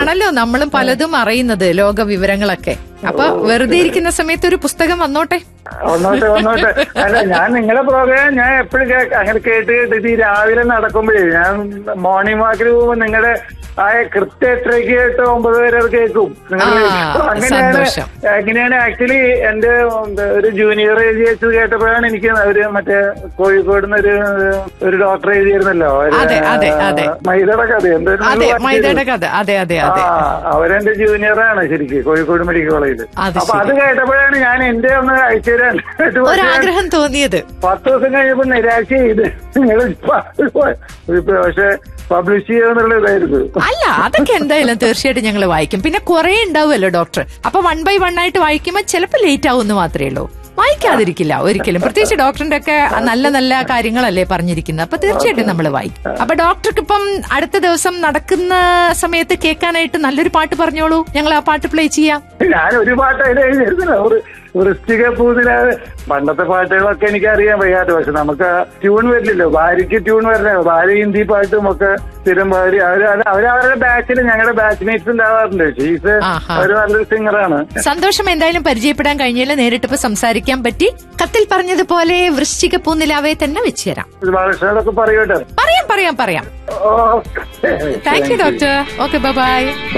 അപ്പോഴാണല്ലോ നമ്മളും പലതും അറിയുന്നത് ലോക വിവരങ്ങളൊക്കെ അപ്പൊ വെറുതെ ഇരിക്കുന്ന സമയത്ത് ഒരു പുസ്തകം വന്നോട്ടെ ഒന്നോട്ടെ ഒന്നോട്ടെ അല്ല ഞാൻ നിങ്ങളെ പ്രോഗ്രാം ഞാൻ എപ്പോഴും അങ്ങനെ കേട്ട് കേട്ട് ഇത് ഈ രാവിലെ നടക്കുമ്പോഴേ ഞാൻ മോർണിംഗ് വാക്കിൽ പോകുമ്പോ നിങ്ങളുടെ ആ കൃത്യ എത്രയ്ക്ക് കേട്ട് ഒമ്പത് വരെ അത് കേൾക്കും നിങ്ങൾ ആ, അങ്ങനെയാണ് സന്തോഷം. അങ്ങനെയാണ് ആക്ച്വലി എന്റെ എന്താ, ഒരു ജൂനിയർ എഴുതി വെച്ചത് കേട്ടപ്പോഴാണ് എനിക്ക് ഒരു മറ്റേ കോഴിക്കോട് നിന്ന് ഒരു ഒരു ഡോക്ടർ എഴുതിയിരുന്നല്ലോ ഒരു, അതെ, അതെ, അതെ. മൈദയുടെ കഥ എന്തായിരുന്നു അതെ പറഞ്ഞത്? മൈദയുടെ കഥ അതെ അതെ ആ അതെ അവരെന്റെ ജൂനിയറാണ് ശരിക്കും കോഴിക്കോട് മെഡിക്കൽ കോളേജിൽ അത് അപ്പൊ അത് കേട്ടപ്പോഴാണ് ഞാൻ എന്റെ ഒന്ന് അയച്ചു തരാൻ ഒരാഗ്രഹം തോന്നിയത് പത്ത് ദിവസം കഴിഞ്ഞപ്പോ നിരാശ ചെയ്ത് നിങ്ങൾ പക്ഷെ പബ്ലിഷ് ചെയ്യാന്നുള്ള ഇതായിരുന്നു അല്ല അതൊക്കെ എന്തായാലും തീർച്ചയായിട്ടും ഞങ്ങൾ വായിക്കും പിന്നെ കുറെ ഉണ്ടാവുമല്ലോ ഡോക്ടർ അപ്പൊ വൺ ബൈ വൺ ആയിട്ട് വായിക്കുമ്പോൾ ചിലപ്പോൾ ലേറ്റ് ആവുമെന്ന് മാത്രമേ ഉള്ളൂ വായിക്കാതിരിക്കില്ല ഒരിക്കലും പ്രത്യേകിച്ച് ഡോക്ടറിന്റെ ഒക്കെ നല്ല നല്ല കാര്യങ്ങളല്ലേ പറഞ്ഞിരിക്കുന്നത് അപ്പൊ തീർച്ചയായിട്ടും നമ്മൾ വായിക്കും അപ്പൊ ഡോക്ടർക്ക് ഇപ്പം അടുത്ത ദിവസം നടക്കുന്ന സമയത്ത് കേൾക്കാനായിട്ട് നല്ലൊരു പാട്ട് പറഞ്ഞോളൂ ഞങ്ങൾ ആ പാട്ട് പ്ലേ ചെയ്യാം ഞാൻ ഒരു പാട്ട് അതിൽ എഴുതിയിരുന്നില്ല ഒരു വൃശ്ചിക പൂതിന പണ്ടത്തെ പാട്ടുകളൊക്കെ എനിക്ക് അറിയാൻ വയ്യാത്ത പക്ഷെ നമുക്ക് ട്യൂൺ വരില്ലല്ലോ ഭാര്യയ്ക്ക് ട്യൂൺ വരില്ല ഭാര്യ ഹിന്ദി പാട്ടും ഒക്കെ സ്ഥിരം ഭാര്യ അവര് അത് അവരവരുടെ ബാച്ചിൽ ഞങ്ങളുടെ ബാച്ച്മേറ്റ്സ് ഉണ്ടാവാറുണ്ട് ഷീസ് ആഹാ. ഒരു നല്ലൊരു സിംഗറാണ് സന്തോഷം എന്തായാലും പരിചയപ്പെടാൻ കഴിഞ്ഞാൽ നേരിട്ടിപ്പോ സംസാരിക്കാൻ പറ്റി കത്തിൽ പറഞ്ഞതുപോലെ വൃശ്ചിക പൂനിലാവെ തന്നെ വെച്ച് തരാം ബാലകൃഷ്ണനൊക്കെ പറയൂട്ടെ പറയാം പറയാം പറയാം okay thank you doctor okay by